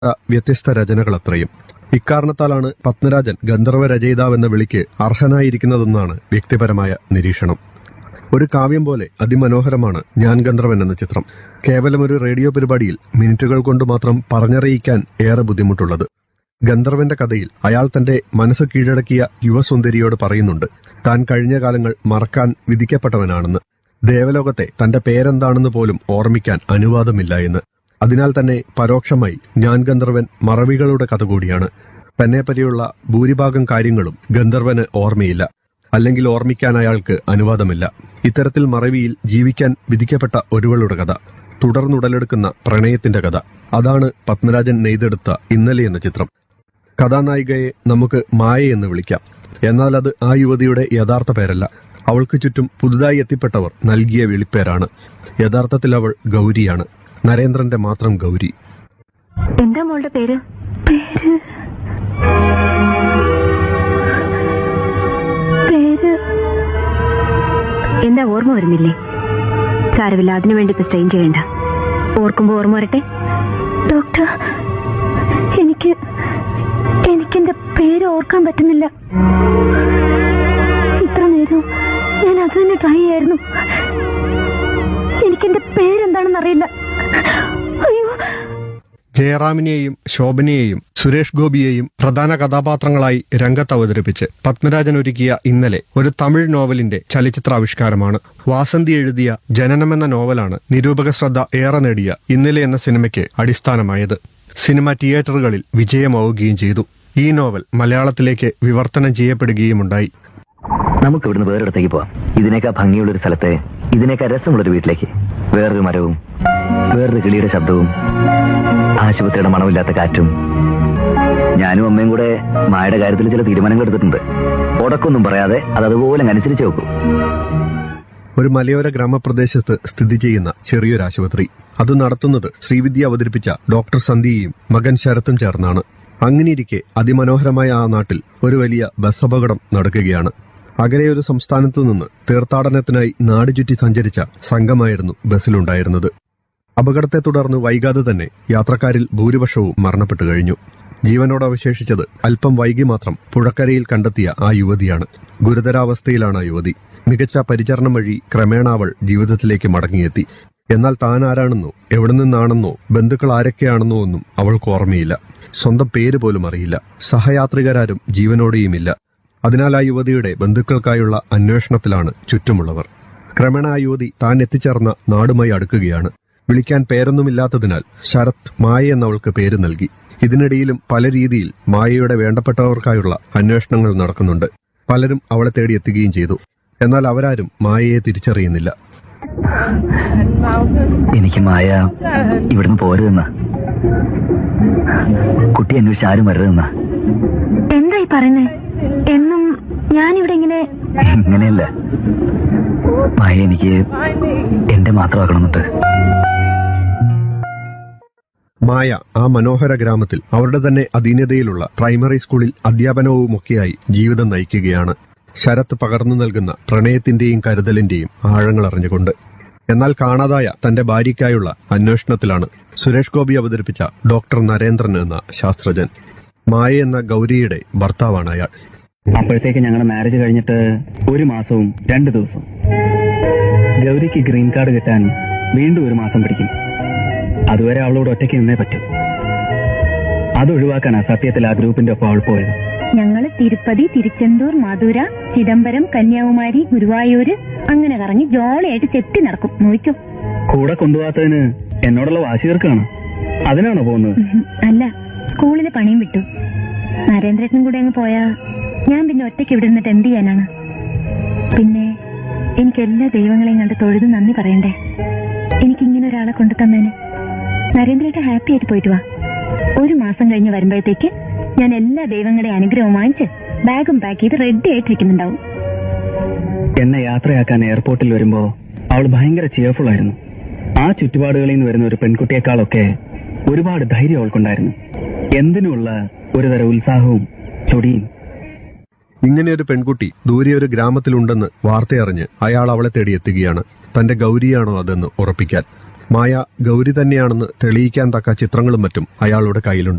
വ്യത്യസ്ത രചനകളത്രയും ഇക്കാരണത്താലാണ് പത്മരാജൻ ഗന്ധർവ രചയിതാവെന്ന വിളിക്ക് അർഹനായിരിക്കുന്നതെന്നാണ് വ്യക്തിപരമായ നിരീക്ഷണം ഒരു കാവ്യം പോലെ അതിമനോഹരമാണ് ഞാൻ ഗന്ധർവൻ എന്ന ചിത്രം കേവലം ഒരു റേഡിയോ പരിപാടിയിൽ മിനിറ്റുകൾ കൊണ്ട് മാത്രം പറഞ്ഞറിയിക്കാൻ ഏറെ ബുദ്ധിമുട്ടുള്ളത് ഗന്ധർവന്റെ കഥയിൽ അയാൾ തന്റെ മനസ്സ് കീഴടക്കിയ യുവസുന്ദരിയോട് പറയുന്നുണ്ട് താൻ കഴിഞ്ഞ കാലങ്ങൾ മറക്കാൻ വിധിക്കപ്പെട്ടവനാണെന്ന് ദേവലോകത്തെ തന്റെ പേരെന്താണെന്ന് പോലും ഓർമ്മിക്കാൻ അനുവാദമില്ല എന്ന് അതിനാൽ തന്നെ പരോക്ഷമായി ഞാൻ ഗന്ധർവൻ മറവികളുടെ കഥ കൂടിയാണ് തന്നെപ്പറ്റിയുള്ള ഭൂരിഭാഗം കാര്യങ്ങളും ഗന്ധർവന് ഓർമ്മയില്ല അല്ലെങ്കിൽ ഓർമ്മിക്കാൻ അയാൾക്ക് അനുവാദമില്ല ഇത്തരത്തിൽ മറവിയിൽ ജീവിക്കാൻ വിധിക്കപ്പെട്ട ഒരുവളുടെ കഥ തുടർന്നുടലെടുക്കുന്ന പ്രണയത്തിന്റെ കഥ അതാണ് പത്മരാജൻ നെയ്തെടുത്ത ഇന്നലെ എന്ന ചിത്രം കഥാനായികയെ നമുക്ക് മായ എന്ന് വിളിക്കാം എന്നാൽ അത് ആ യുവതിയുടെ യഥാർത്ഥ പേരല്ല അവൾക്ക് ചുറ്റും പുതുതായി എത്തിപ്പെട്ടവർ നൽകിയ വിളിപ്പേരാണ് യഥാർത്ഥത്തിൽ അവൾ ഗൗരിയാണ് നരേന്ദ്രന്റെ മാത്രം ഗൗരി എന്താ മോളുടെ പേര് പേര് പേര് എന്താ ഓർമ്മ വരുന്നില്ലേ സാരമില്ല അതിനു വേണ്ടി ഇപ്പൊ സ്ട്രെയിൻ ചെയ്യണ്ട ഓർക്കുമ്പോ ഓർമ്മ വരട്ടെ ഡോക്ടർ എനിക്ക് എനിക്കെന്റെ പേര് ഓർക്കാൻ പറ്റുന്നില്ല ഇത്ര നേരവും ഞാൻ അത് തന്നെ ട്രൈ ചെയ്യായിരുന്നു എനിക്കെന്റെ പേരെന്താണെന്ന് അറിയില്ല അയ്യോ ജയറാമിനെയും ശോഭനയെയും സുരേഷ് ഗോപിയെയും പ്രധാന കഥാപാത്രങ്ങളായി രംഗത്ത് അവതരിപ്പിച്ച് പത്മരാജൻ ഒരുക്കിയ ഇന്നലെ ഒരു തമിഴ് നോവലിന്റെ ചലച്ചിത്രാവിഷ്കാരമാണ് വാസന്തി എഴുതിയ ജനനം എന്ന നോവലാണ് നിരൂപക ശ്രദ്ധ ഏറെ നേടിയ ഇന്നലെ എന്ന സിനിമയ്ക്ക് അടിസ്ഥാനമായത് സിനിമ തിയേറ്ററുകളിൽ വിജയമാവുകയും ചെയ്തു ഈ നോവൽ മലയാളത്തിലേക്ക് വിവർത്തനം ചെയ്യപ്പെടുകയുമുണ്ടായി നമുക്ക് ഇവിടുന്ന് വേറൊരിടത്തേക്ക് പോവാം ഇതിനേക്കാൾ ഭംഗിയുള്ള ഒരു സ്ഥലത്തെ ഇതിനേക്കാൾ രസമുള്ള ഒരു വീട്ടിലേക്ക് വേറൊരു മരവും വേറൊരു കിളിയുടെ ശബ്ദവും ആശുപത്രിയുടെ മണമില്ലാത്ത കാറ്റും ഞാനും അമ്മയും കൂടെ മായയുടെ കാര്യത്തിൽ ചില തീരുമാനങ്ങൾ എടുത്തിട്ടുണ്ട് ഉടക്കൊന്നും പറയാതെ അത് അതുപോലെ അങ്ങ് അനുസരിച്ച് വെക്കും ഒരു മലയോര ഗ്രാമപ്രദേശത്ത് സ്ഥിതി ചെയ്യുന്ന ചെറിയൊരു ആശുപത്രി അത് നടത്തുന്നത് ശ്രീവിദ്യ അവതരിപ്പിച്ച ഡോക്ടർ സന്ധ്യയും മകൻ ശരത്തും ചേർന്നാണ് അങ്ങനെയിരിക്കെ അതിമനോഹരമായ ആ നാട്ടിൽ ഒരു വലിയ ബസ് അപകടം നടക്കുകയാണ് അകലെ ഒരു സംസ്ഥാനത്തു നിന്ന് തീർത്ഥാടനത്തിനായി നാട് ചുറ്റി സഞ്ചരിച്ച സംഘമായിരുന്നു ബസ്സിലുണ്ടായിരുന്നത് അപകടത്തെ തുടർന്ന് വൈകാതെ തന്നെ യാത്രക്കാരിൽ ഭൂരിപക്ഷവും മരണപ്പെട്ടു കഴിഞ്ഞു ജീവനോട് അവശേഷിച്ചത് അല്പം വൈകി മാത്രം പുഴക്കരയിൽ കണ്ടെത്തിയ ആ യുവതിയാണ് ഗുരുതരാവസ്ഥയിലാണ് ആ യുവതി മികച്ച പരിചരണം വഴി ക്രമേണ അവൾ ജീവിതത്തിലേക്ക് മടങ്ങിയെത്തി എന്നാൽ താൻ ആരാണെന്നോ എവിടെ നിന്നാണെന്നോ ബന്ധുക്കൾ ആരൊക്കെയാണെന്നോ ഒന്നും അവൾക്ക് ഓർമ്മയില്ല സ്വന്തം പേര് പോലും അറിയില്ല സഹയാത്രികരാരും ജീവനോടെയുമില്ല അതിനാൽ ആ യുവതിയുടെ ബന്ധുക്കൾക്കായുള്ള അന്വേഷണത്തിലാണ് ചുറ്റുമുള്ളവർ ക്രമേണ ആ യുവതി താൻ എത്തിച്ചേർന്ന നാടുമായി അടുക്കുകയാണ് വിളിക്കാൻ പേരൊന്നുമില്ലാത്തതിനാൽ ശരത് മായ എന്നവൾക്ക് പേര് നൽകി ഇതിനിടയിലും പല രീതിയിൽ മായയുടെ വേണ്ടപ്പെട്ടവർക്കായുള്ള അന്വേഷണങ്ങൾ നടക്കുന്നുണ്ട് പലരും അവളെ തേടി എത്തുകയും ചെയ്തു എന്നാൽ അവരാരും മായയെ തിരിച്ചറിയുന്നില്ല എനിക്ക് മായ ഇവിടുന്ന് പോരുതെന്ന കുട്ടി അന്വേഷിച്ച് ആരും വരരുതെന്ന എന്തായി പറയുന്നേ എന്നും ഞാനിവിടെ ഇങ്ങനെ ഇങ്ങനെയല്ല മായ എനിക്ക് എന്റെ മാത്രമാക്കണമെന്നിട്ട് മായ ആ മനോഹര ഗ്രാമത്തിൽ അവരുടെ തന്നെ അധീനതയിലുള്ള പ്രൈമറി സ്കൂളിൽ അധ്യാപനവുമൊക്കെയായി ജീവിതം നയിക്കുകയാണ് ശരത്ത് പകർന്നു നൽകുന്ന പ്രണയത്തിന്റെയും കരുതലിന്റെയും ആഴങ്ങൾ അറിഞ്ഞുകൊണ്ട് എന്നാൽ കാണാതായ തന്റെ ഭാര്യയ്ക്കായുള്ള അന്വേഷണത്തിലാണ് സുരേഷ് ഗോപി അവതരിപ്പിച്ച ഡോക്ടർ നരേന്ദ്രൻ എന്ന ശാസ്ത്രജ്ഞൻ മായ എന്ന ഗൗരിയുടെ ഭർത്താവാണ് അയാൾ അപ്പോഴത്തേക്ക് ഞങ്ങളുടെ മാരേജ് കഴിഞ്ഞിട്ട് ഒരു മാസവും രണ്ട് ദിവസവും ഗൗരിക്ക് ഗ്രീൻ കാർഡ് കിട്ടാൻ വീണ്ടും ഒരു മാസം പിടിക്കും അതുവരെ അവളോട് ഒറ്റയ്ക്ക് നിന്നേ പറ്റൂ അത് ഒഴിവാക്കാനാ സത്യത്തിൽ ആ ഗ്രൂപ്പിന്റെ ഒപ്പം അവൾ പോയത് ഞങ്ങള് തിരുപ്പതി തിരുച്ചെന്തൂർ മധുര ചിദംബരം കന്യാകുമാരി ഗുരുവായൂര് അങ്ങനെ കറങ്ങി ജോളിയായിട്ട് ചെത്തി നടക്കും നോക്കൂ കൂടെ കൊണ്ടുപോകാത്തതിന് എന്നോടുള്ള വാശി തീർക്കാണ് അതിനാണോ പോകുന്നത് അല്ല സ്കൂളിലെ പണിയും വിട്ടു നരേന്ദ്രനും കൂടെ അങ്ങ് പോയാ ഞാൻ പിന്നെ ഒറ്റയ്ക്ക് ഇവിടെ നിന്നിട്ട് എന്ത് ചെയ്യാനാണ് പിന്നെ എനിക്ക് എല്ലാ ദൈവങ്ങളെയും കണ്ട് തൊഴുത് നന്ദി പറയണ്ടേ എനിക്ക് ഇങ്ങനെ ഒരാളെ കൊണ്ടു തന്നേന് നരേന്ദ്രേട്ട ഹാപ്പി ആയിട്ട് പോയിട്ട് വാ ഒരു മാസം കഴിഞ്ഞ് വരുമ്പോഴത്തേക്ക് ഞാൻ എല്ലാ ദൈവങ്ങളുടെയും അനുഗ്രഹവും വാങ്ങിച്ച് ബാഗും പാക്ക് ചെയ്ത് റെഡി ആയിട്ടിരിക്കുന്നുണ്ടാവും എന്നെ യാത്രയാക്കാൻ എയർപോർട്ടിൽ വരുമ്പോ അവൾ ഭയങ്കര ചിയർഫുൾ ആയിരുന്നു ആ ചുറ്റുപാടുകളിൽ നിന്ന് വരുന്ന ഒരു പെൺകുട്ടിയെക്കാളൊക്കെ ഒരുപാട് ധൈര്യം അവൾക്കുണ്ടായിരുന്നു എന്തിനുമുള്ള ഒരുതരം ഉത്സാഹവും ചൊടിയും ഇങ്ങനെയൊരു പെൺകുട്ടി ദൂരെ ഒരു ഗ്രാമത്തിലുണ്ടെന്ന് വാർത്തയറിഞ്ഞ് അയാൾ അവളെ തേടി എത്തുകയാണ് തന്റെ ഗൗരിയാണോ അതെന്ന് ഉറപ്പിക്കാൻ മായ ഗൗരി തന്നെയാണെന്ന് തെളിയിക്കാൻ തക്ക ചിത്രങ്ങളും മറ്റും അയാളുടെ കയ്യിലുണ്ട്